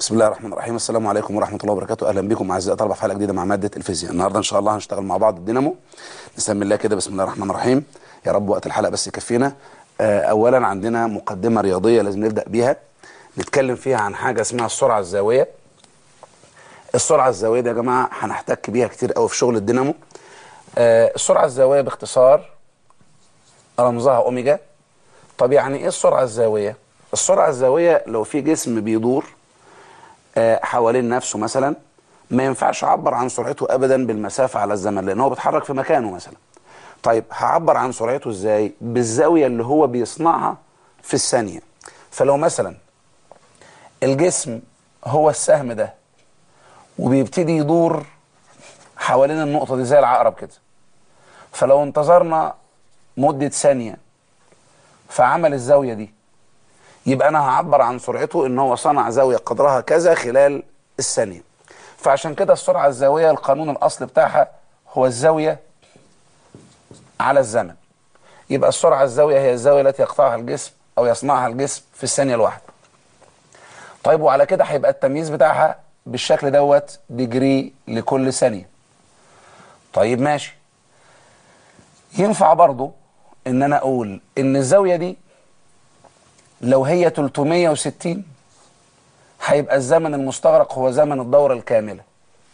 بسم الله الرحمن الرحيم السلام عليكم ورحمه الله وبركاته اهلا بكم اعزائي طلبه في حلقه جديده مع ماده الفيزياء النهارده ان شاء الله هنشتغل مع بعض الدينامو نسمي الله كده بسم الله الرحمن الرحيم يا رب وقت الحلقه بس يكفينا آه، اولا عندنا مقدمه رياضيه لازم نبدا بيها نتكلم فيها عن حاجه اسمها السرعه الزاويه السرعه الزاويه دي يا جماعه هنحتك بيها كتير قوي في شغل الدينامو آه، السرعه الزاويه باختصار رمزها اوميجا طب يعني ايه السرعه الزاويه السرعه الزاويه لو في جسم بيدور آه، حوالين نفسه مثلا ما ينفعش اعبر عن سرعته ابدا بالمسافه على الزمن لان هو بيتحرك في مكانه مثلا طيب هعبر عن سرعته ازاي بالزاويه اللي هو بيصنعها في الثانيه فلو مثلا الجسم هو السهم ده وبيبتدي يدور حوالين النقطه دي زي العقرب كده فلو انتظرنا مده ثانيه فعمل الزاويه دي يبقى انا هعبر عن سرعته ان هو صنع زاويه قدرها كذا خلال الثانيه فعشان كده السرعه الزاويه القانون الاصلي بتاعها هو الزاويه على الزمن يبقى السرعه الزاويه هي الزاويه التي يقطعها الجسم او يصنعها الجسم في الثانيه الواحده طيب وعلى كده هيبقى التمييز بتاعها بالشكل دوت ديجري لكل ثانيه طيب ماشي ينفع برضو ان انا اقول ان الزاويه دي لو هي 360 هيبقى الزمن المستغرق هو زمن الدورة الكاملة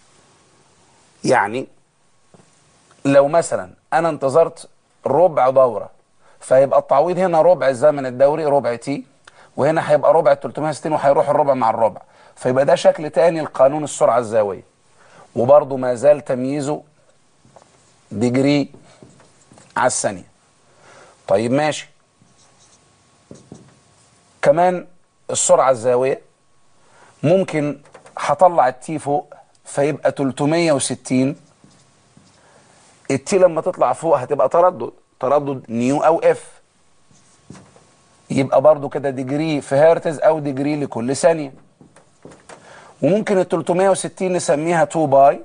يعني لو مثلا أنا انتظرت ربع دورة فيبقى التعويض هنا ربع الزمن الدوري ربع تي وهنا هيبقى ربع ال 360 وهيروح الربع مع الربع فيبقى ده شكل تاني لقانون السرعة الزاوية وبرضه ما زال تمييزه ديجري على الثانية طيب ماشي كمان السرعة الزاوية ممكن هطلع التي فوق فيبقى 360 التي لما تطلع فوق هتبقى تردد تردد نيو او اف يبقى برضو كده ديجري في هرتز او ديجري لكل ثانية وممكن ال 360 نسميها 2 باي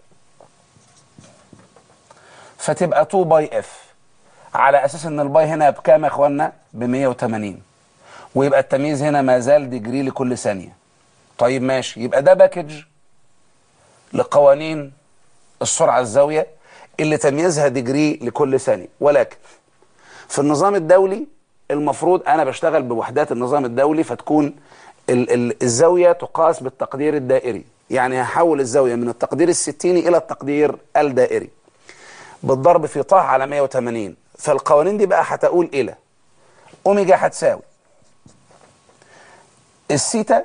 فتبقى 2 باي اف على اساس ان الباي هنا بكام يا اخوانا ب 180 ويبقى التمييز هنا ما زال ديجري لكل ثانية طيب ماشي يبقى ده باكج لقوانين السرعة الزاوية اللي تمييزها ديجري لكل ثانية ولكن في النظام الدولي المفروض أنا بشتغل بوحدات النظام الدولي فتكون ال ال الزاوية تقاس بالتقدير الدائري يعني هحول الزاوية من التقدير الستيني إلى التقدير الدائري بالضرب في طه على 180 فالقوانين دي بقى هتقول إلى أوميجا هتساوي السيتا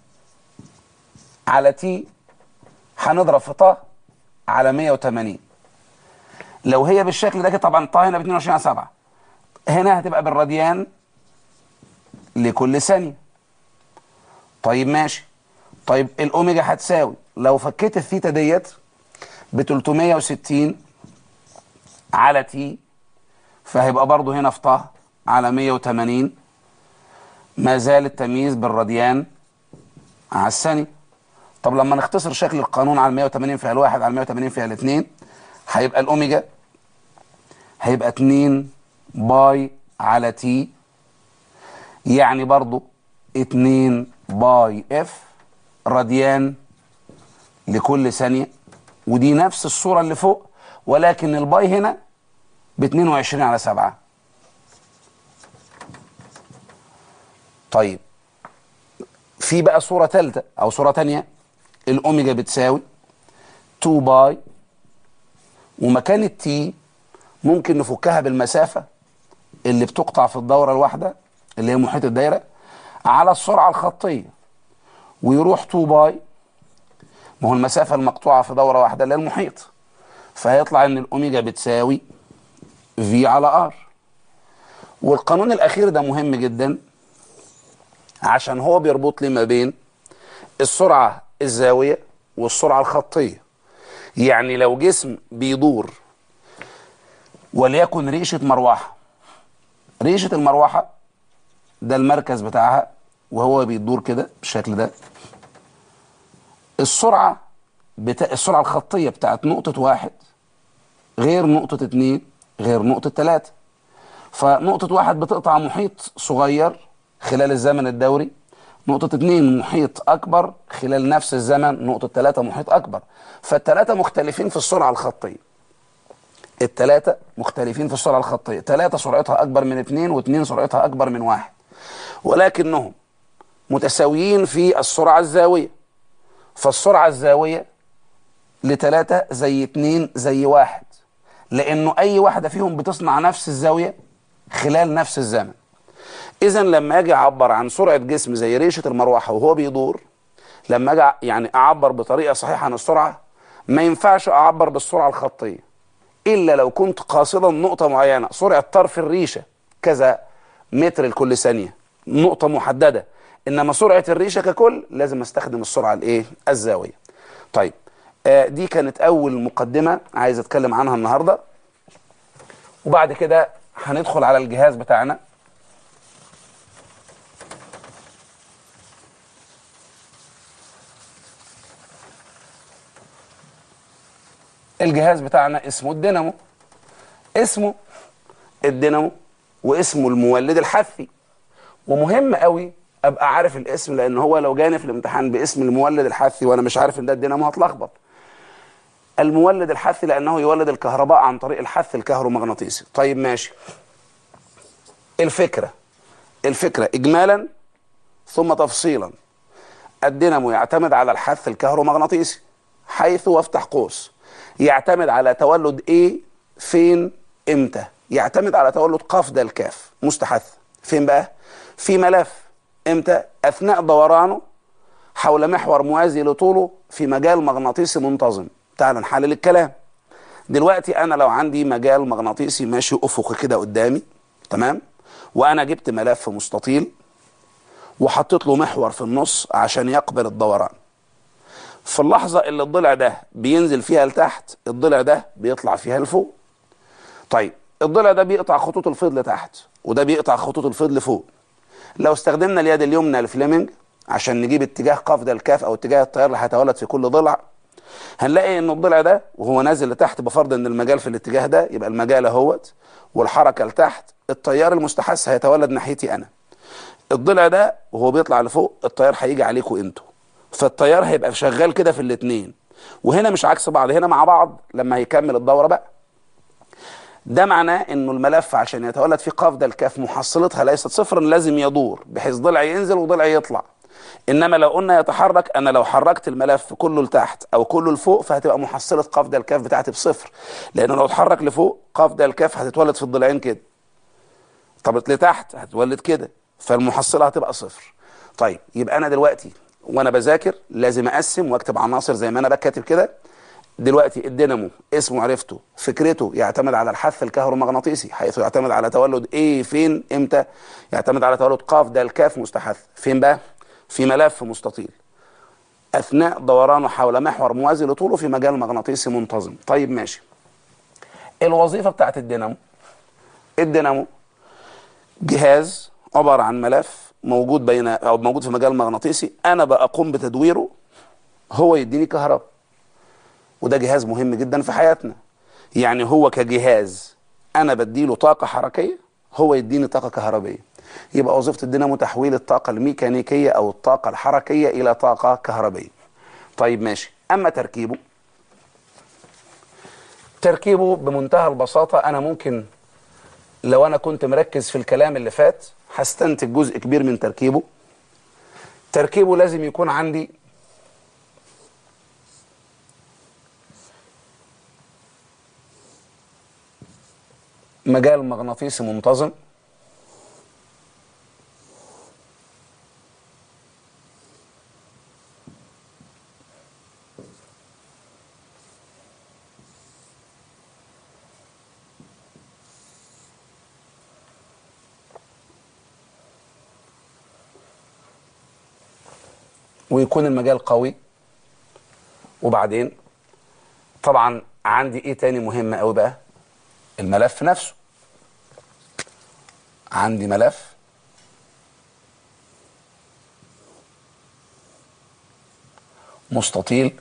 على تي هنضرب في طه على 180 لو هي بالشكل ده كده طبعا طه هنا ب 22 على 7 هنا هتبقى بالراديان لكل ثانيه طيب ماشي طيب الاوميجا هتساوي لو فكيت الثيتا ديت ب 360 على تي فهيبقى برضو هنا في طه على 180 ما زال التمييز بالراديان على الثانية طب لما نختصر شكل القانون على 180 فيها الواحد على 180 فيها الاثنين هيبقى الأوميجا هيبقى 2 باي على تي يعني برضو 2 باي اف راديان لكل ثانية ودي نفس الصورة اللي فوق ولكن الباي هنا ب 22 على 7 طيب في بقى صورة ثالثة أو صورة تانية الأوميجا بتساوي 2 باي ومكان التي ممكن نفكها بالمسافة اللي بتقطع في الدورة الواحدة اللي هي محيط الدايرة على السرعة الخطية ويروح 2 باي ما هو المسافة المقطوعة في دورة واحدة اللي هي المحيط فهيطلع إن الأوميجا بتساوي في على ار والقانون الأخير ده مهم جدا عشان هو بيربط لي ما بين السرعة الزاوية والسرعة الخطية يعني لو جسم بيدور وليكن ريشة مروحة ريشة المروحة ده المركز بتاعها وهو بيدور كده بالشكل ده السرعة بتا... السرعة الخطية بتاعت نقطة واحد غير نقطة اتنين غير نقطة تلاتة فنقطة واحد بتقطع محيط صغير خلال الزمن الدوري نقطة اتنين محيط أكبر خلال نفس الزمن نقطة تلاتة محيط أكبر فالتلاتة مختلفين في السرعة الخطية التلاتة مختلفين في السرعة الخطية تلاتة سرعتها أكبر من اتنين واتنين سرعتها أكبر من واحد ولكنهم متساويين في السرعة الزاوية فالسرعة الزاوية لتلاتة زي اتنين زي واحد لأنه أي واحدة فيهم بتصنع نفس الزاوية خلال نفس الزمن إذا لما أجي أعبر عن سرعة جسم زي ريشة المروحة وهو بيدور لما أجي يعني أعبر بطريقة صحيحة عن السرعة ما ينفعش أعبر بالسرعة الخطية إلا لو كنت قاصدا نقطة معينة سرعة طرف الريشة كذا متر لكل ثانية نقطة محددة إنما سرعة الريشة ككل لازم أستخدم السرعة الإيه الزاوية طيب آه دي كانت أول مقدمة عايز أتكلم عنها النهاردة وبعد كده هندخل على الجهاز بتاعنا الجهاز بتاعنا اسمه الدينامو اسمه الدينامو واسمه المولد الحثي ومهم قوي ابقى عارف الاسم لان هو لو جاني في الامتحان باسم المولد الحثي وانا مش عارف ان ده الدينامو هتلخبط المولد الحثي لانه يولد الكهرباء عن طريق الحث الكهرومغناطيسي طيب ماشي الفكره الفكره اجمالا ثم تفصيلا الدينامو يعتمد على الحث الكهرومغناطيسي حيث وافتح قوس يعتمد على تولد ايه فين امتى يعتمد على تولد قاف ده الكاف مستحث فين بقى في ملف امتى اثناء دورانه حول محور موازي لطوله في مجال مغناطيسي منتظم تعال نحلل الكلام دلوقتي انا لو عندي مجال مغناطيسي ماشي افقي كده قدامي تمام وانا جبت ملف مستطيل وحطيت له محور في النص عشان يقبل الدوران في اللحظة اللي الضلع ده بينزل فيها لتحت الضلع ده بيطلع فيها لفوق طيب الضلع ده بيقطع خطوط الفيض لتحت وده بيقطع خطوط الفيض لفوق لو استخدمنا اليد اليمنى لفليمنج عشان نجيب اتجاه قفز الكاف او اتجاه التيار اللي هيتولد في كل ضلع هنلاقي ان الضلع ده وهو نازل لتحت بفرض ان المجال في الاتجاه ده يبقى المجال اهوت والحركه لتحت التيار المستحث هيتولد ناحيتي انا الضلع ده وهو بيطلع لفوق التيار هيجي عليكم انتوا فالتيار هيبقى شغال كده في الاثنين وهنا مش عكس بعض هنا مع بعض لما هيكمل الدوره بقى ده معناه انه الملف عشان يتولد فيه قاف ده الكاف محصلتها ليست صفرا لازم يدور بحيث ضلع ينزل وضلع يطلع انما لو قلنا يتحرك انا لو حركت الملف كله لتحت او كله لفوق فهتبقى محصله قاف ده الكاف بتاعتي بصفر لانه لو اتحرك لفوق قاف ده الكاف هتتولد في الضلعين كده طب لتحت هتولد كده فالمحصله هتبقى صفر طيب يبقى انا دلوقتي وانا بذاكر لازم اقسم واكتب عناصر زي ما انا بكتب كده دلوقتي الدينامو اسمه عرفته فكرته يعتمد على الحث الكهرومغناطيسي حيث يعتمد على تولد ايه فين امتى يعتمد على تولد قاف ده الكاف مستحث فين بقى في ملف مستطيل اثناء دورانه حول محور موازي لطوله في مجال مغناطيسي منتظم طيب ماشي الوظيفه بتاعت الدينامو الدينامو جهاز عباره عن ملف موجود بين او موجود في مجال مغناطيسي انا بقوم بتدويره هو يديني كهرباء وده جهاز مهم جدا في حياتنا يعني هو كجهاز انا بديله طاقه حركيه هو يديني طاقه كهربيه يبقى وظيفه الدينامو تحويل الطاقه الميكانيكيه او الطاقه الحركيه الى طاقه كهربيه طيب ماشي اما تركيبه تركيبه بمنتهى البساطه انا ممكن لو انا كنت مركز في الكلام اللي فات هستنتج جزء كبير من تركيبه تركيبه لازم يكون عندي مجال مغناطيسي منتظم ويكون المجال قوي وبعدين طبعا عندي ايه تاني مهم قوي بقى الملف نفسه عندي ملف مستطيل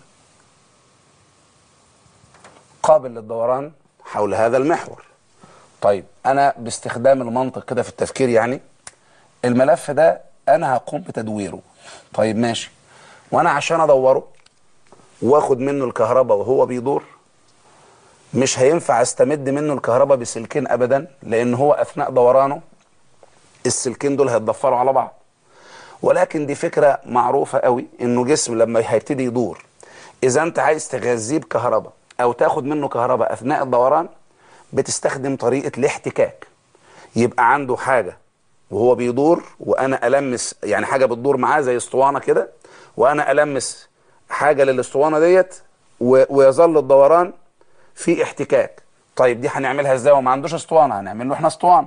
قابل للدوران حول هذا المحور طيب انا باستخدام المنطق كده في التفكير يعني الملف ده انا هقوم بتدويره طيب ماشي وانا عشان ادوره واخد منه الكهرباء وهو بيدور مش هينفع استمد منه الكهرباء بسلكين ابدا لان هو اثناء دورانه السلكين دول هيتضفروا على بعض ولكن دي فكره معروفه قوي انه جسم لما هيبتدي يدور اذا انت عايز تغذيه بكهرباء او تاخد منه كهرباء اثناء الدوران بتستخدم طريقه الاحتكاك يبقى عنده حاجه وهو بيدور وانا المس يعني حاجه بتدور معاه زي اسطوانه كده وانا المس حاجه للاسطوانه ديت و- ويظل الدوران في احتكاك طيب دي هنعملها ازاي وما عندوش اسطوانه هنعمل له احنا اسطوانه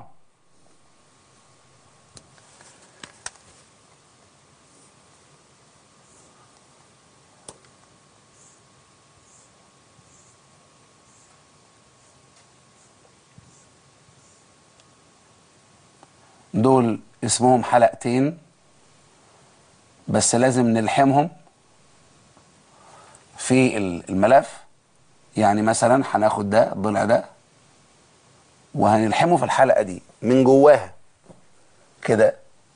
دول اسمهم حلقتين بس لازم نلحمهم في ال- الملف يعني مثلا هناخد ده الضلع ده وهنلحمه في الحلقه دي من جواها كده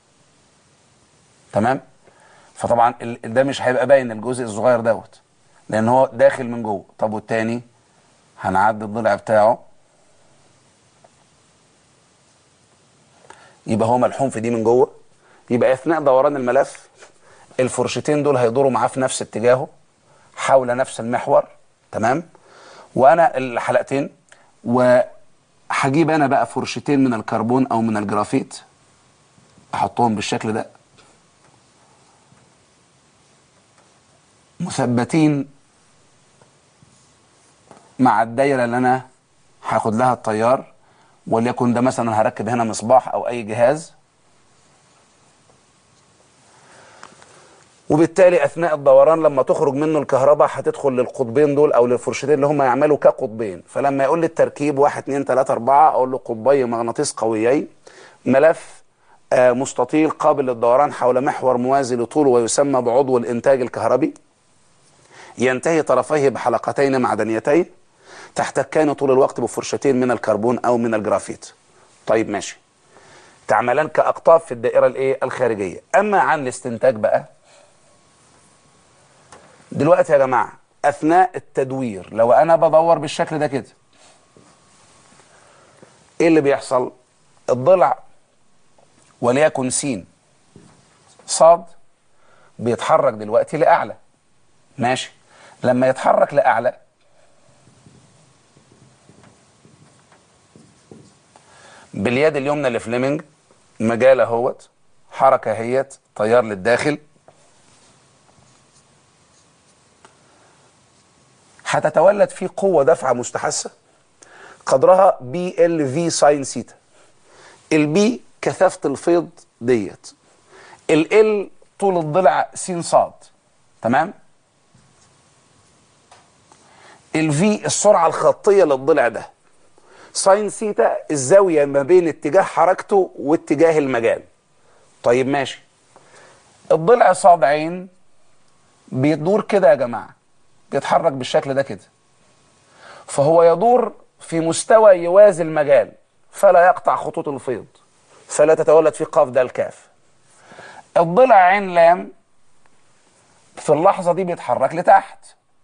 تمام فطبعا ال- ده مش هيبقى باين الجزء الصغير دوت لان هو داخل من جوه طب والتاني هنعدي الضلع بتاعه يبقى هو ملحوم في دي من جوه يبقى اثناء دوران الملف الفرشتين دول هيدوروا معاه في نفس اتجاهه حول نفس المحور تمام وانا الحلقتين وهجيب انا بقى فرشتين من الكربون او من الجرافيت احطهم بالشكل ده مثبتين مع الدايره اللي انا هاخد لها التيار وليكن ده مثلا هركب هنا مصباح او اي جهاز وبالتالي اثناء الدوران لما تخرج منه الكهرباء هتدخل للقطبين دول او للفرشتين اللي هم يعملوا كقطبين فلما يقول لي التركيب 1 2 3 4 اقول له قطبي مغناطيس قويين ملف آه، مستطيل قابل للدوران حول محور موازي لطوله ويسمى بعضو الانتاج الكهربي ينتهي طرفيه بحلقتين معدنيتين تحتكان طول الوقت بفرشتين من الكربون او من الجرافيت طيب ماشي تعملان كاقطاب في الدائره الايه الخارجيه اما عن الاستنتاج بقى دلوقتي يا جماعه اثناء التدوير لو انا بدور بالشكل ده كده ايه اللي بيحصل الضلع وليكن س صاد بيتحرك دلوقتي لاعلى ماشي لما يتحرك لاعلى باليد اليمنى لفليمنج مجال اهوت حركه هيت تيار للداخل هتتولد فيه قوه دفعه مستحثه قدرها بي ال في ساين سيتا البي كثافه الفيض ديت ال طول الضلع س صاد تمام الفي السرعه الخطيه للضلع ده ساين سيتا الزاويه ما بين اتجاه حركته واتجاه المجال طيب ماشي الضلع صاد عين بيدور كده يا جماعه بيتحرك بالشكل ده كده فهو يدور في مستوى يوازي المجال فلا يقطع خطوط الفيض فلا تتولد فيه قاف ده الكاف الضلع عين لام في اللحظة دي بيتحرك لتحت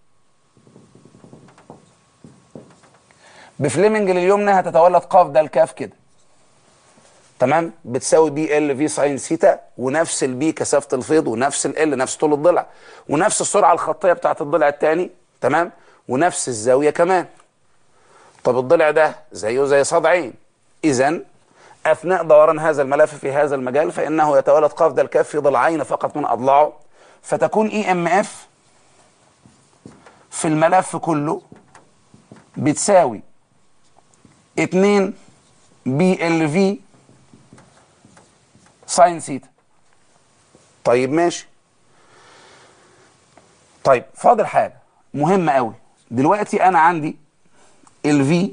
بفليمنج لليمنى هتتولد قاف ده الكاف كده تمام بتساوي بي ال في ساين سيتا ونفس البي كثافه الفيض ونفس ال نفس طول الضلع ونفس السرعه الخطيه بتاعت الضلع الثاني تمام ونفس الزاويه كمان طب الضلع ده زيه زي صاد عين اذا اثناء دوران هذا الملف في هذا المجال فانه يتولد قاف ده الكاف في ضلعين فقط من اضلاعه فتكون اي ام اف في الملف كله بتساوي 2 بي ال في ساين سيتا طيب ماشي طيب فاضل حاجه مهمه قوي دلوقتي انا عندي الفي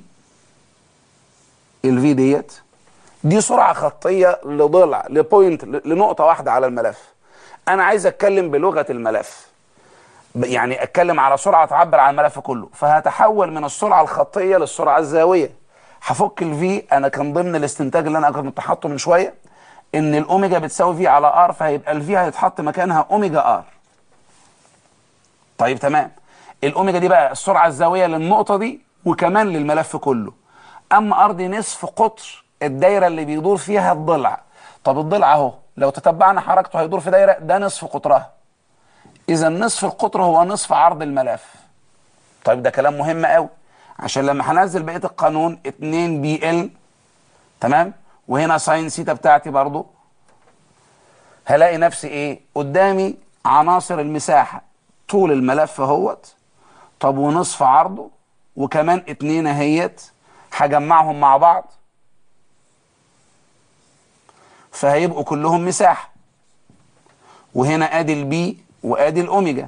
الفي ديت دي سرعه خطيه لضلع لبوينت لنقطه واحده على الملف انا عايز اتكلم بلغه الملف يعني اتكلم على سرعه تعبر عن الملف كله فهتحول من السرعه الخطيه للسرعه الزاويه هفك الفي انا كان ضمن الاستنتاج اللي انا كنت حاطه من شويه ان الاوميجا بتساوي في على ار فهيبقى الفي هيتحط مكانها اوميجا ار طيب تمام الاوميجا دي بقى السرعه الزاويه للنقطه دي وكمان للملف كله اما ار دي نصف قطر الدايره اللي بيدور فيها الضلع طب الضلع اهو لو تتبعنا حركته هيدور في دايره ده نصف قطرها اذا نصف القطر هو نصف عرض الملف طيب ده كلام مهم قوي عشان لما هنزل بقيه القانون 2 بي ال تمام وهنا ساين سيتا بتاعتي برضو هلاقي نفسي ايه قدامي عناصر المساحه طول الملف اهوت طب ونصف عرضه وكمان اتنين اهيت هجمعهم مع بعض فهيبقوا كلهم مساحه وهنا ادي البي وادي الاوميجا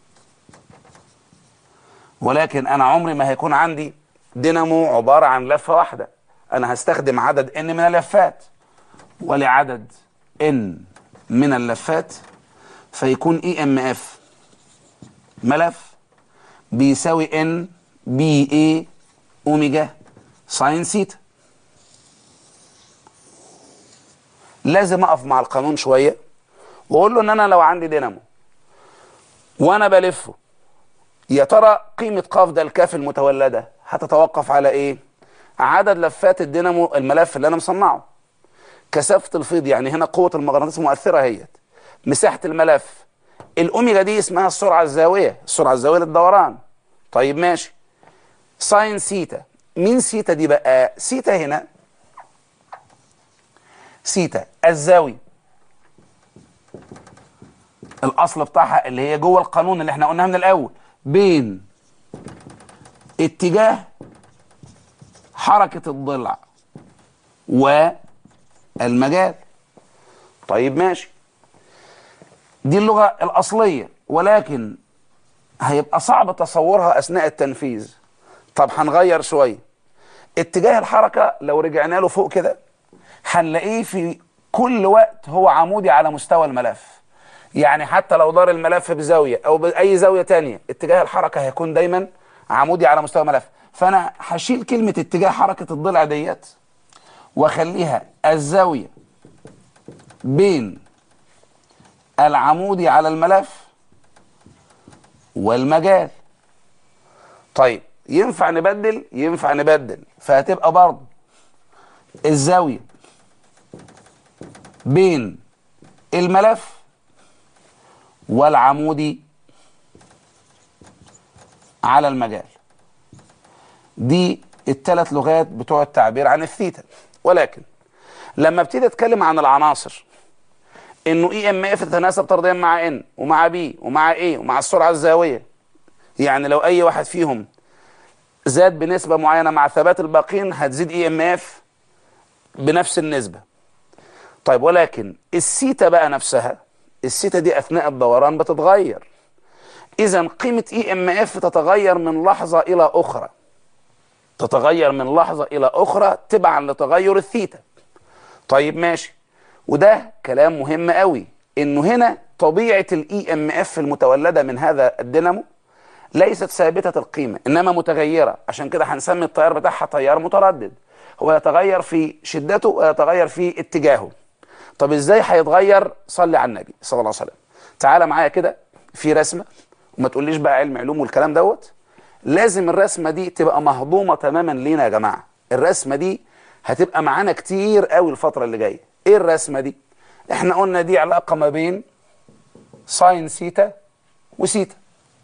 ولكن انا عمري ما هيكون عندي دينامو عباره عن لفه واحده انا هستخدم عدد ان من اللفات ولعدد ان من اللفات فيكون اي ام اف ملف بيساوي ان بي اي اوميجا ساين سيتا لازم اقف مع القانون شويه واقول له ان انا لو عندي دينامو وانا بلفه يا ترى قيمه قاف ده الكاف المتولده هتتوقف على ايه عدد لفات الدينامو الملف اللي انا مصنعه كثافه الفيض يعني هنا قوه المغناطيس مؤثره اهيت مساحه الملف الاوميجا دي اسمها السرعه الزاويه السرعه الزاويه للدوران طيب ماشي ساين سيتا مين سيتا دي بقى سيتا هنا سيتا الزاويه الاصل بتاعها اللي هي جوه القانون اللي احنا قلناها من الاول بين اتجاه حركه الضلع والمجال طيب ماشي دي اللغه الاصليه ولكن هيبقى صعب تصورها اثناء التنفيذ طب هنغير شويه اتجاه الحركه لو رجعنا له فوق كده هنلاقيه في كل وقت هو عمودي على مستوى الملف يعني حتى لو دار الملف بزاويه او باي زاويه تانية اتجاه الحركه هيكون دايما عمودي على مستوى الملف فانا هشيل كلمه اتجاه حركه الضلع ديت واخليها الزاويه بين العمودي على الملف والمجال طيب ينفع نبدل ينفع نبدل فهتبقى برضه الزاويه بين الملف والعمودي على المجال دي الثلاث لغات بتوع التعبير عن الثيتا ولكن لما ابتدي اتكلم عن العناصر انه اي ام اف تتناسب طرديا مع ان ومع بي ومع ايه ومع السرعه الزاويه يعني لو اي واحد فيهم زاد بنسبه معينه مع ثبات الباقين هتزيد اي ام اف بنفس النسبه طيب ولكن السيتا بقى نفسها السيتا دي اثناء الدوران بتتغير اذا قيمه اي ام اف تتغير من لحظه الى اخرى تتغير من لحظه الى اخرى تبعا لتغير الثيتا طيب ماشي وده كلام مهم قوي انه هنا طبيعه الاي ام اف المتولده من هذا الدينامو ليست ثابته القيمه انما متغيره عشان كده هنسمي التيار بتاعها تيار متردد هو يتغير في شدته ويتغير في اتجاهه طب ازاي هيتغير صلي على النبي صلى الله عليه وسلم تعالى معايا كده في رسمه وما تقوليش بقى علم علوم والكلام دوت لازم الرسمه دي تبقى مهضومه تماما لينا يا جماعه الرسمه دي هتبقى معانا كتير قوي الفتره اللي جايه ايه الرسمه دي احنا قلنا دي علاقه ما بين ساين سيتا وسيتا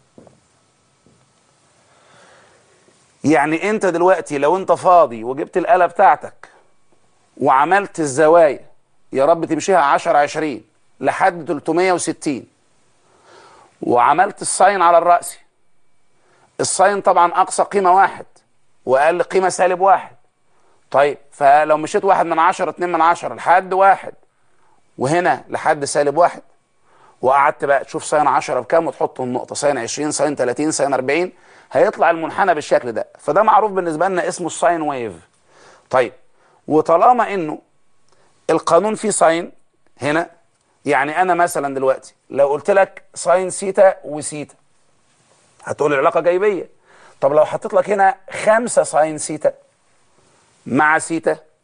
يعني انت دلوقتي لو انت فاضي وجبت الاله بتاعتك وعملت الزوايا يا رب تمشيها 10 20 لحد 360 وعملت الساين على الرأسي الساين طبعا اقصى قيمه واحد واقل قيمه سالب واحد طيب فلو مشيت واحد من عشرة اتنين من عشرة لحد واحد وهنا لحد سالب واحد وقعدت بقى تشوف ساين 10 بكام وتحط النقطه ساين 20 ساين 30 ساين 40 هيطلع المنحنى بالشكل ده فده معروف بالنسبه لنا اسمه الساين ويف طيب وطالما انه القانون فيه ساين هنا يعني انا مثلا دلوقتي لو قلت لك ساين سيتا وسيتا هتقول العلاقه جايبيه طب لو حطيت لك هنا خمسة ساين سيتا مع سيتا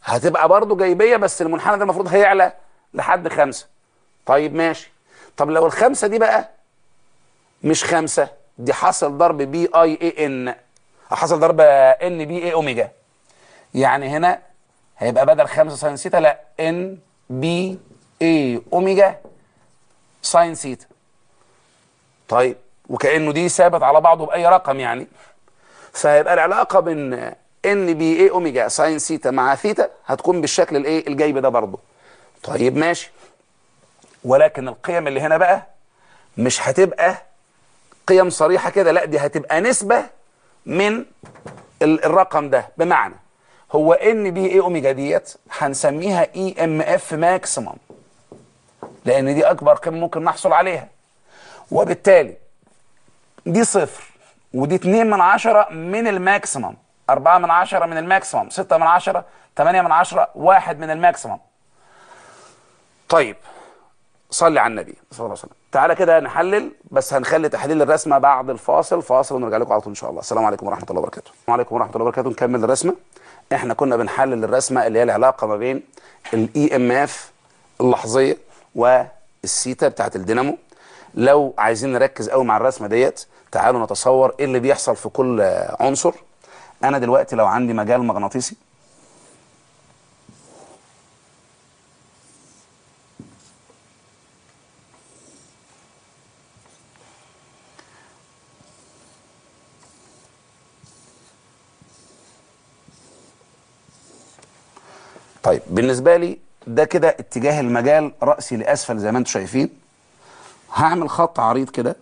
هتبقى برضو جايبيه بس المنحنى ده المفروض هيعلى لحد خمسة طيب ماشي طب لو الخمسة دي بقى مش خمسة دي حصل ضرب بي اي اي ان حصل ضرب ان بي اي اوميجا يعني هنا هيبقى بدل خمسة ساين سيتا لا ان بي اي اوميجا ساين سيتا طيب وكأنه دي ثابت على بعضه بأي رقم يعني فهيبقى العلاقة بين ان بي اي اوميجا ساين سيتا مع ثيتا هتكون بالشكل الايه الجايب ده برضه طيب ماشي ولكن القيم اللي هنا بقى مش هتبقى قيم صريحة كده لا دي هتبقى نسبة من ال- الرقم ده بمعنى هو ان بي اي اوميجا ديت هنسميها اي ام اف ماكسيمم لان دي اكبر قيمة ممكن نحصل عليها وبالتالي دي صفر ودي 2 من عشرة من الماكسيمم 4 من عشرة من الماكسيمم 6 من عشرة 8 من عشرة واحد من الماكسيمم طيب صلي على النبي صلى الله عليه وسلم تعالى كده نحلل بس هنخلي تحليل الرسمه بعد الفاصل فاصل ونرجع لكم على طول ان شاء الله السلام عليكم ورحمه الله وبركاته السلام عليكم ورحمه الله وبركاته نكمل الرسمه احنا كنا بنحلل الرسمه اللي هي العلاقه ما بين الاي ام اف اللحظيه والسيتا بتاعت الدينامو لو عايزين نركز قوي مع الرسمه ديت تعالوا نتصور ايه اللي بيحصل في كل عنصر انا دلوقتي لو عندي مجال مغناطيسي طيب بالنسبة لي ده كده اتجاه المجال رأسي لأسفل زي ما انتم شايفين هعمل خط عريض كده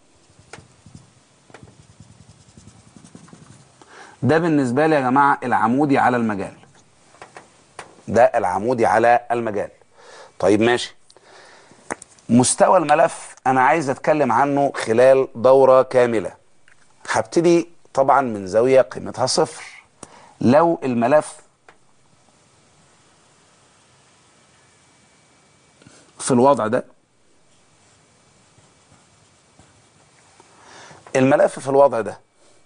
ده بالنسبة لي يا جماعة العمودي على المجال ده العمودي على المجال طيب ماشي مستوى الملف أنا عايز أتكلم عنه خلال دورة كاملة هبتدي طبعا من زاوية قيمتها صفر لو الملف في الوضع ده الملف في الوضع ده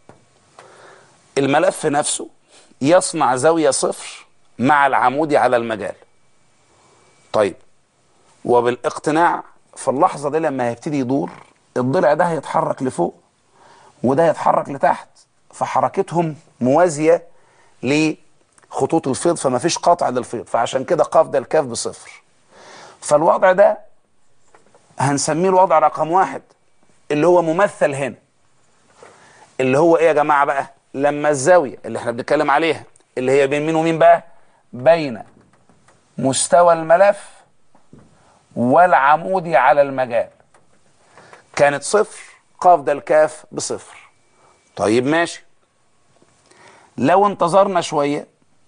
الملف نفسه يصنع زاوية صفر مع العمودي على المجال طيب وبالاقتناع في اللحظة دي لما هيبتدي يدور الضلع ده هيتحرك لفوق وده هيتحرك لتحت فحركتهم موازية لخطوط الفيض فما فيش قطع للفيض فعشان كده قاف ده الكاف بصفر فالوضع ده هنسميه الوضع رقم واحد اللي هو ممثل هنا اللي هو ايه يا جماعة بقى لما الزاوية اللي احنا بنتكلم عليها اللي هي بين مين ومين بقى بين مستوى الملف والعمودي على المجال كانت صفر قاف ده الكاف بصفر طيب ماشي لو انتظرنا شويه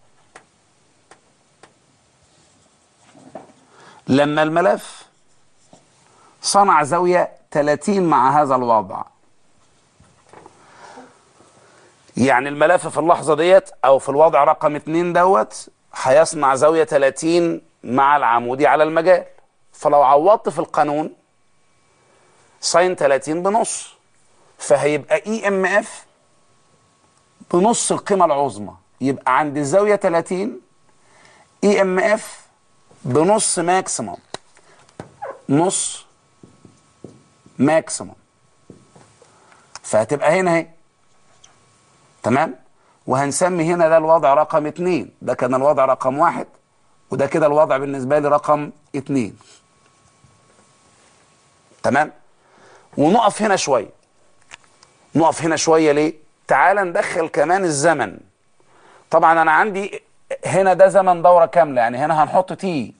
لما الملف صنع زاوية 30 مع هذا الوضع يعني الملف في اللحظة ديت أو في الوضع رقم 2 دوت هيصنع زاوية 30 مع العمودي على المجال فلو عوضت في القانون ساين 30 بنص فهيبقى اي ام اف بنص القيمة العظمى يبقى عند الزاوية 30 اي ام اف بنص ماكسيموم نص ماكسيموم فهتبقى هنا اهي تمام وهنسمي هنا ده الوضع رقم اتنين ده كان الوضع رقم واحد وده كده الوضع بالنسبة لي رقم اتنين تمام ونقف هنا شوية نقف هنا شوية ليه تعال ندخل كمان الزمن طبعا انا عندي هنا ده زمن دورة كاملة يعني هنا هنحط تي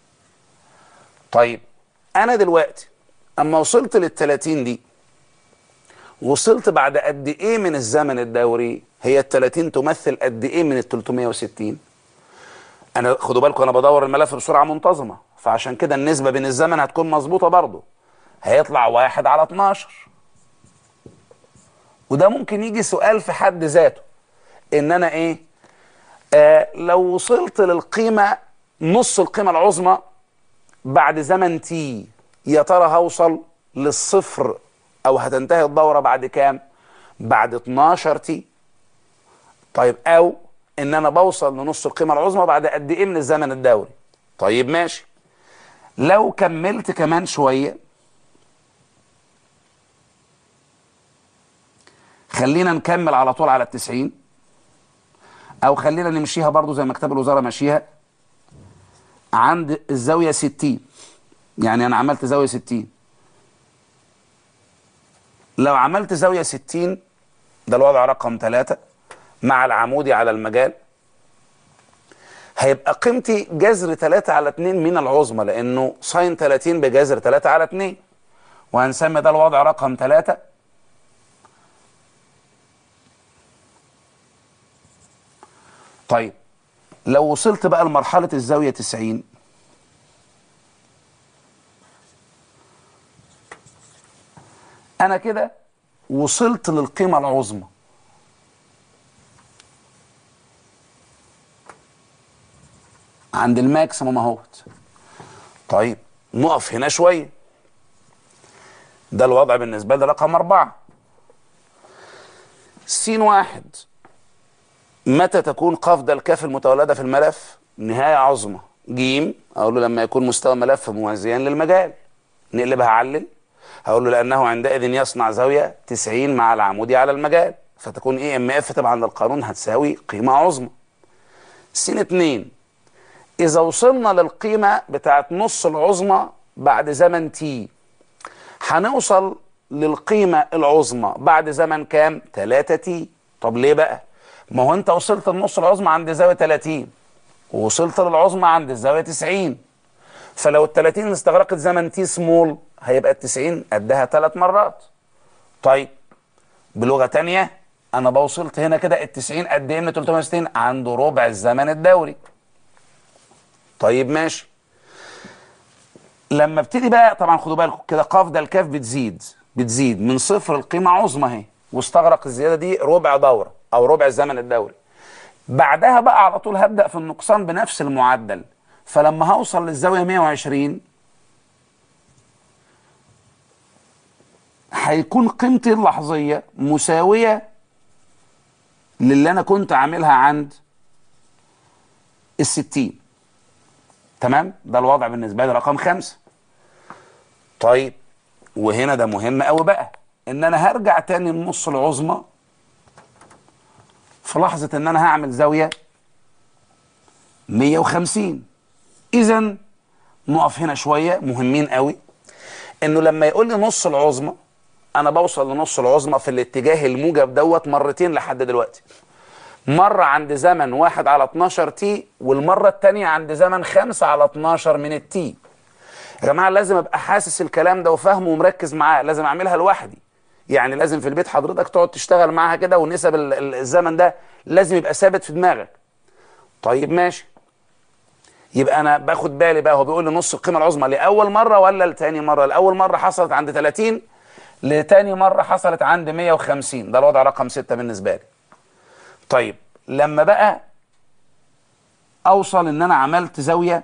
طيب انا دلوقتي اما وصلت لل 30 دي وصلت بعد قد ايه من الزمن الدوري هي ال 30 تمثل قد ايه من ال 360 انا خدوا بالكم انا بدور الملف بسرعه منتظمه فعشان كده النسبه بين الزمن هتكون مظبوطه برضه هيطلع واحد على 12 وده ممكن يجي سؤال في حد ذاته ان انا ايه آه لو وصلت للقيمه نص القيمه العظمى بعد زمن تي يا ترى هوصل للصفر او هتنتهي الدوره بعد كام بعد 12 تي طيب او ان انا بوصل لنص القيمه العظمى بعد قد ايه من الزمن الدوري طيب ماشي لو كملت كمان شويه خلينا نكمل على طول على التسعين او خلينا نمشيها برضو زي ما كتاب الوزاره ماشيها عند الزاويه 60 يعني انا عملت زاويه 60 لو عملت زاويه 60 ده الوضع رقم 3 مع العمودي على المجال هيبقى قيمتي جذر 3 على 2 من العظمى لانه ساين 30 بجذر 3 على 2 وهنسمي ده الوضع رقم 3 طيب لو وصلت بقى لمرحلة الزاوية 90 أنا كده وصلت للقيمة العظمى عند الماكسيموم اهوت طيب نقف هنا شوية ده الوضع بالنسبة لي رقم أربعة سين واحد متى تكون قفض الكاف المتولدة في الملف نهاية عظمى جيم أقول له لما يكون مستوى الملف موازيا للمجال نقلبها علل هقول له لأنه عندئذ يصنع زاوية 90 مع العمودي على المجال فتكون اي ام اف طبعا للقانون هتساوي قيمة عظمى سين اتنين إذا وصلنا للقيمة بتاعت نص العظمى بعد زمن تي هنوصل للقيمة العظمى بعد زمن كام؟ 3 تي طب ليه بقى؟ ما هو انت وصلت لنص العظمى عند زاوية 30 ووصلت للعظمى عند الزاوية 90 فلو ال 30 استغرقت زمن تي سمول هيبقى ال 90 قدها ثلاث مرات طيب بلغة تانية انا بوصلت هنا كده ال 90 قد ايه من 360 عنده ربع الزمن الدوري طيب ماشي لما ابتدي بقى طبعا خدوا بالكم كده قاف ده الكاف بتزيد بتزيد من صفر القيمة عظمى اهي واستغرق الزيادة دي ربع دورة او ربع الزمن الدوري بعدها بقى على طول هبدأ في النقصان بنفس المعدل فلما هوصل للزاوية 120 هيكون قيمتي اللحظية مساوية للي أنا كنت عاملها عند الستين تمام ده الوضع بالنسبة لي رقم خمسة طيب وهنا ده مهم قوي بقى ان انا هرجع تاني لنص العظمى في لحظة ان انا هعمل زاوية 150 اذا نقف هنا شوية مهمين قوي انه لما يقول لي نص العظمى انا بوصل لنص العظمى في الاتجاه الموجب دوت مرتين لحد دلوقتي مرة عند زمن واحد على 12 تي والمرة التانية عند زمن خمسة على 12 من التي يا جماعة لازم ابقى حاسس الكلام ده وفاهمه ومركز معاه لازم اعملها لوحدي يعني لازم في البيت حضرتك تقعد تشتغل معاها كده ونسب الزمن ده لازم يبقى ثابت في دماغك طيب ماشي يبقى انا باخد بالي بقى هو بيقول لي نص القيمه العظمى لاول مره ولا لتاني مره لاول مره حصلت عند 30 لتاني مره حصلت عند 150 ده الوضع رقم 6 بالنسبه لي طيب لما بقى اوصل ان انا عملت زاويه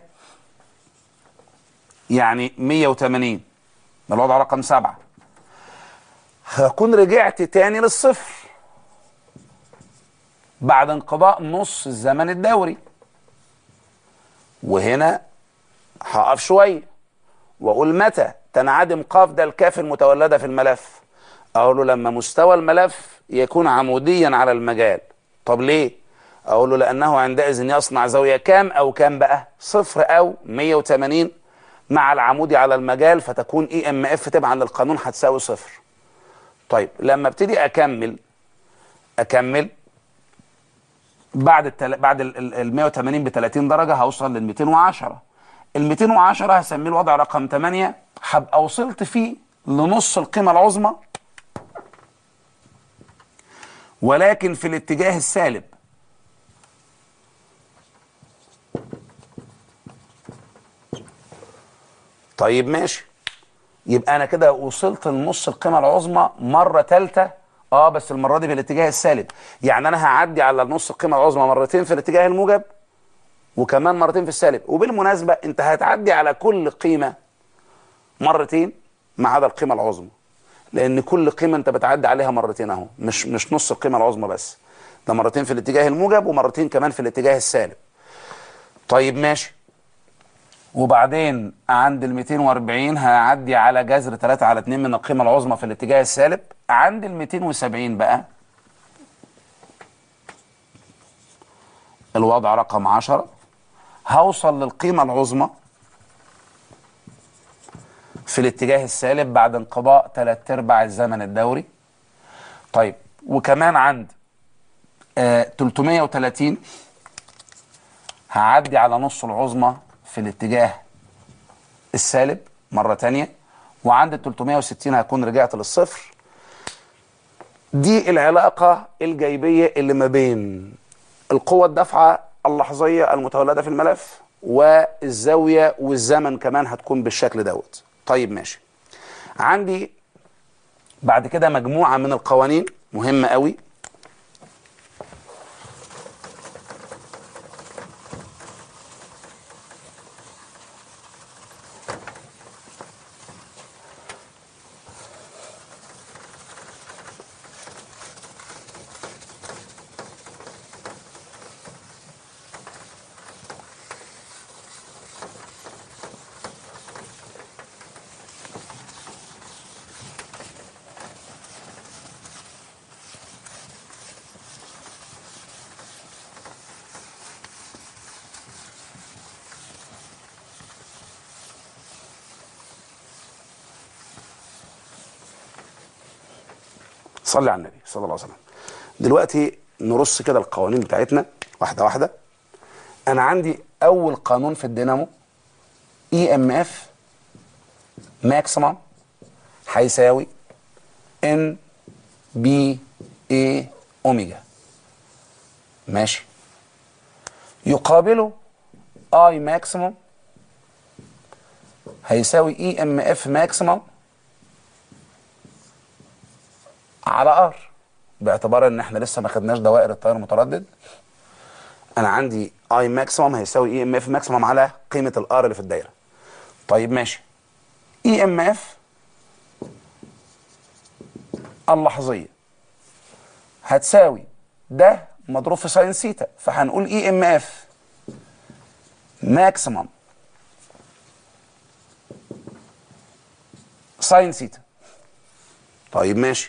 يعني 180 ده الوضع رقم 7 هكون رجعت تاني للصفر بعد انقضاء نص الزمن الدوري وهنا هقف شويه واقول متى تنعدم قاف ده الكاف المتولده في الملف اقول له لما مستوى الملف يكون عموديا على المجال طب ليه اقول له لانه عندئذ يصنع زاويه كام او كام بقى صفر او 180 مع العمودي على المجال فتكون اي ام اف تبعا للقانون هتساوي صفر طيب لما ابتدي اكمل اكمل بعد التل... بعد ال 180 ب 30 درجه هوصل لل 210 ال 210 هسميه الوضع رقم 8 هبقى وصلت فيه لنص القيمه العظمى ولكن في الاتجاه السالب طيب ماشي يبقى انا كده وصلت لنص القيمه العظمى مره ثالثه اه بس المره دي في الاتجاه السالب يعني انا هعدي على نص القيمه العظمى مرتين في الاتجاه الموجب وكمان مرتين في السالب وبالمناسبه انت هتعدي على كل قيمه مرتين ما عدا القيمه العظمى لان كل قيمه انت بتعدي عليها مرتين اهو مش مش نص القيمه العظمى بس ده مرتين في الاتجاه الموجب ومرتين كمان في الاتجاه السالب طيب ماشي وبعدين عند ال 240 هعدي على جذر 3 على 2 من القيمة العظمى في الاتجاه السالب عند ال 270 بقى الوضع رقم 10 هوصل للقيمة العظمى في الاتجاه السالب بعد انقضاء 3 ارباع الزمن الدوري طيب وكمان عند آه 330 هعدي على نص العظمى في الاتجاه السالب مرة تانية وعند ال 360 هكون رجعت للصفر دي العلاقة الجايبية اللي ما بين القوة الدافعة اللحظية المتولدة في الملف والزاوية والزمن كمان هتكون بالشكل دوت طيب ماشي عندي بعد كده مجموعة من القوانين مهمة قوي صلي على النبي صلى الله عليه وسلم دلوقتي نرص كده القوانين بتاعتنا واحده واحده انا عندي اول قانون في الدينامو اي ام اف ماكسيمم هيساوي ان بي اي اوميجا ماشي يقابله اي ماكسيمم هيساوي اي ام اف ماكسيمم على ار باعتبار ان احنا لسه ما خدناش دوائر التيار المتردد انا عندي اي ماكسيمم هيساوي اي ام اف ماكسيمم على قيمه الار اللي في الدايره طيب ماشي اي ام اف اللحظيه هتساوي ده مضروب في ساين سيتا فهنقول اي ام اف ماكسيمم ساين سيتا طيب ماشي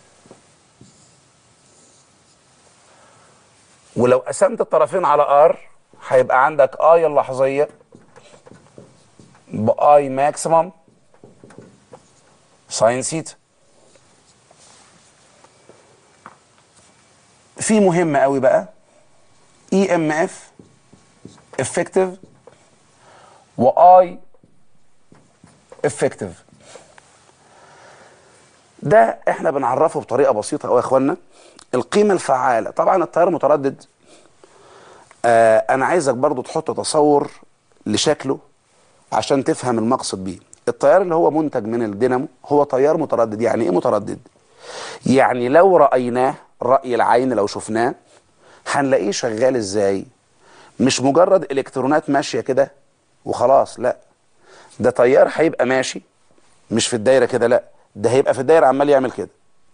ولو قسمت الطرفين على ار هيبقى عندك اي اللحظيه باي ماكسيمم ساين سيتا في مهمه قوي بقى اي ام اف افكتيف واي افكتيف ده احنا بنعرفه بطريقه بسيطه قوي يا اخوانا القيمه الفعاله طبعا التيار المتردد آه انا عايزك برضو تحط تصور لشكله عشان تفهم المقصد بيه التيار اللي هو منتج من الدينامو هو تيار متردد يعني ايه متردد يعني لو رايناه راي العين لو شفناه هنلاقيه شغال ازاي مش مجرد الكترونات ماشيه كده وخلاص لا ده تيار هيبقى ماشي مش في الدايره كده لا ده هيبقى في الدايره عمال يعمل كده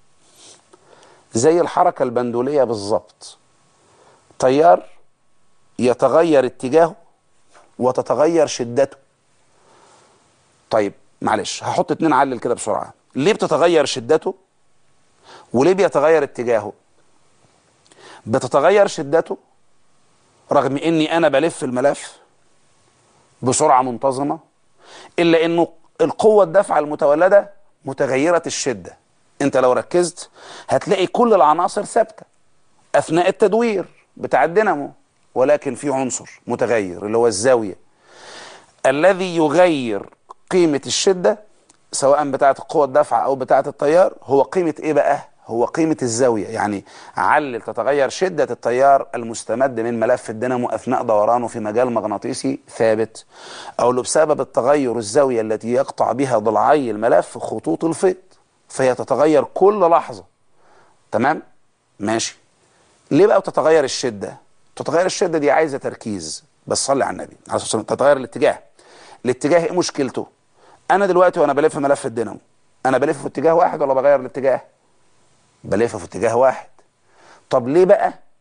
زي الحركه البندوليه بالظبط تيار يتغير اتجاهه وتتغير شدته طيب معلش هحط اتنين علل كده بسرعه ليه بتتغير شدته وليه بيتغير اتجاهه بتتغير شدته رغم اني انا بلف الملف بسرعه منتظمه الا انه القوه الدافعه المتولده متغيره الشده انت لو ركزت هتلاقي كل العناصر ثابته اثناء التدوير بتاع الدينامو ولكن في عنصر متغير اللي هو الزاويه الذي يغير قيمه الشده سواء بتاعه القوه الدافعه او بتاعه التيار هو قيمه ايه بقى هو قيمة الزاوية يعني علل تتغير شدة التيار المستمد من ملف الدينامو أثناء دورانه في مجال مغناطيسي ثابت أو لو بسبب التغير الزاوية التي يقطع بها ضلعي الملف خطوط الفيض فهي تتغير كل لحظة تمام ماشي ليه بقى بتتغير الشدة تتغير الشدة دي عايزة تركيز بس صلي على النبي عليه الصلاة والسلام تتغير الاتجاه الاتجاه ايه مشكلته انا دلوقتي وانا بلف ملف الدينامو انا بلف في اتجاه واحد ولا بغير الاتجاه بلف في اتجاه واحد طب ليه بقى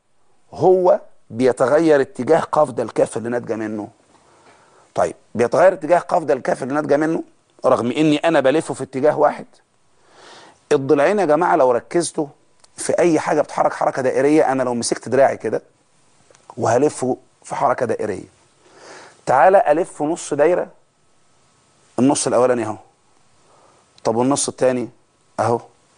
هو بيتغير اتجاه قفز الكاف اللي ناتجه منه طيب بيتغير اتجاه قفز الكاف اللي ناتجه منه رغم اني انا بلفه في اتجاه واحد الضلعين يا جماعه لو ركزتوا في اي حاجه بتحرك حركه دائريه انا لو مسكت دراعي كده وهلفه في حركه دائريه تعالى الف نص دايره النص الاولاني اهو طب والنص الثاني اهو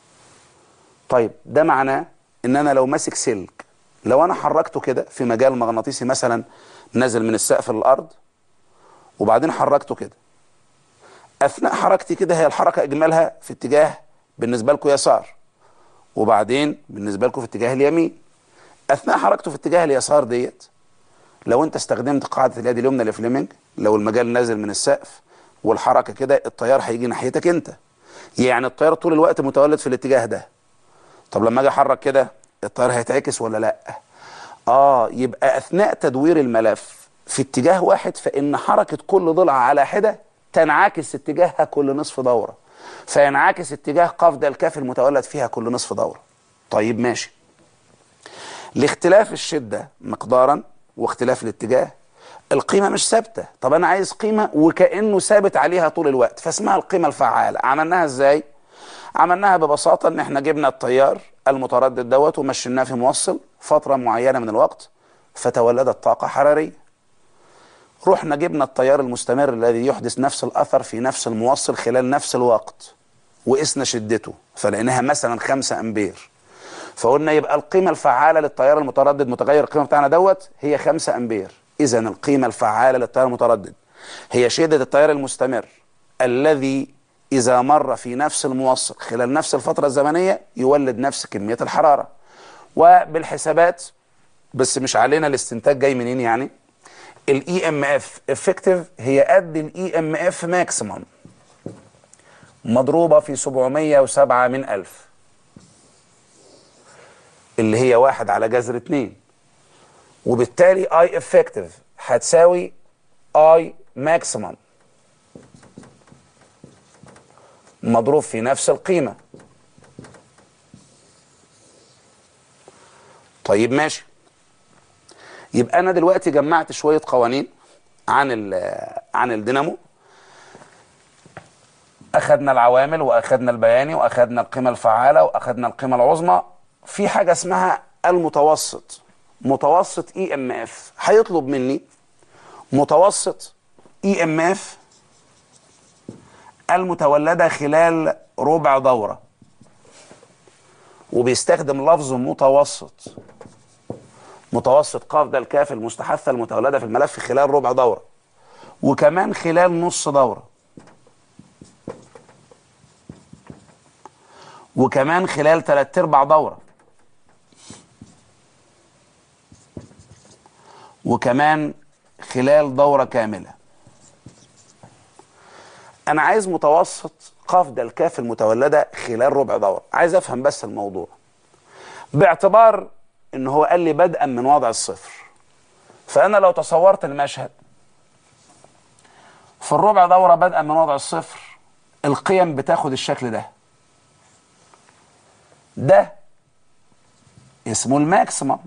طيب ده معناه ان انا لو ماسك سلك لو انا حركته كده في مجال مغناطيسي مثلا نازل من السقف للارض وبعدين حركته كده اثناء حركتي كده هي الحركه اجمالها في اتجاه بالنسبه لكم يسار وبعدين بالنسبه لكم في اتجاه اليمين اثناء حركته في اتجاه اليسار ديت لو انت استخدمت قاعده اليد اليمنى لفليمنج لو المجال نازل من السقف والحركه كده التيار هيجي ناحيتك انت يعني التيار طول الوقت متولد في الاتجاه ده طب لما اجي احرك كده التيار هيتعكس ولا لا اه يبقى اثناء تدوير الملف في اتجاه واحد فان حركه كل ضلع على حده تنعكس اتجاهها كل نصف دوره فينعكس اتجاه قفز الكاف المتولد فيها كل نصف دوره طيب ماشي لاختلاف الشده مقدارا واختلاف الاتجاه القيمه مش ثابته طب انا عايز قيمه وكانه ثابت عليها طول الوقت فاسمها القيمه الفعاله عملناها ازاي عملناها ببساطه ان احنا جبنا التيار المتردد دوت ومشيناه في موصل فتره معينه من الوقت فتولدت طاقه حراريه رحنا جبنا التيار المستمر الذي يحدث نفس الاثر في نفس الموصل خلال نفس الوقت وقسنا شدته فلقيناها مثلا 5 امبير فقلنا يبقى القيمه الفعاله للتيار المتردد متغير القيمه بتاعنا دوت هي 5 امبير اذا القيمه الفعاله للتيار المتردد هي شده التيار المستمر الذي اذا مر في نفس الموصل خلال نفس الفتره الزمنيه يولد نفس كميه الحراره وبالحسابات بس مش علينا الاستنتاج جاي منين يعني الاي ام اف افكتيف هي قد الاي ام اف ماكسيمم مضروبه في 707 من ألف اللي هي واحد على جذر اتنين وبالتالي اي افكتيف هتساوي اي ماكسيمم مضروب في نفس القيمه طيب ماشي يبقى انا دلوقتي جمعت شويه قوانين عن عن الدينامو اخذنا العوامل واخذنا البياني واخذنا القيمه الفعاله واخذنا القيمه العظمى في حاجه اسمها المتوسط متوسط اي ام اف هيطلب مني متوسط اي ام اف المتولده خلال ربع دوره وبيستخدم لفظ متوسط متوسط قاف ده الكاف المستحثه المتولده في الملف خلال ربع دوره وكمان خلال نص دوره وكمان خلال ثلاث ارباع دوره وكمان خلال دوره كامله انا عايز متوسط قاف ده الكاف المتولده خلال ربع دوره عايز افهم بس الموضوع باعتبار ان هو قال لي بدءا من وضع الصفر فانا لو تصورت المشهد في الربع دوره بدءا من وضع الصفر القيم بتاخد الشكل ده ده اسمه الماكسيمم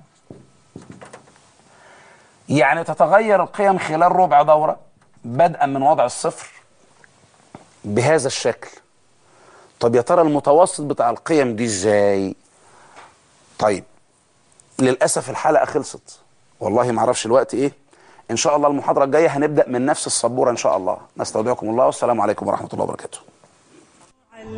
يعني تتغير القيم خلال ربع دوره بدءا من وضع الصفر بهذا الشكل طب يا ترى المتوسط بتاع القيم دي ازاي طيب للاسف الحلقه خلصت والله ما اعرفش الوقت ايه ان شاء الله المحاضره الجايه هنبدا من نفس السبوره ان شاء الله نستودعكم الله والسلام عليكم ورحمه الله وبركاته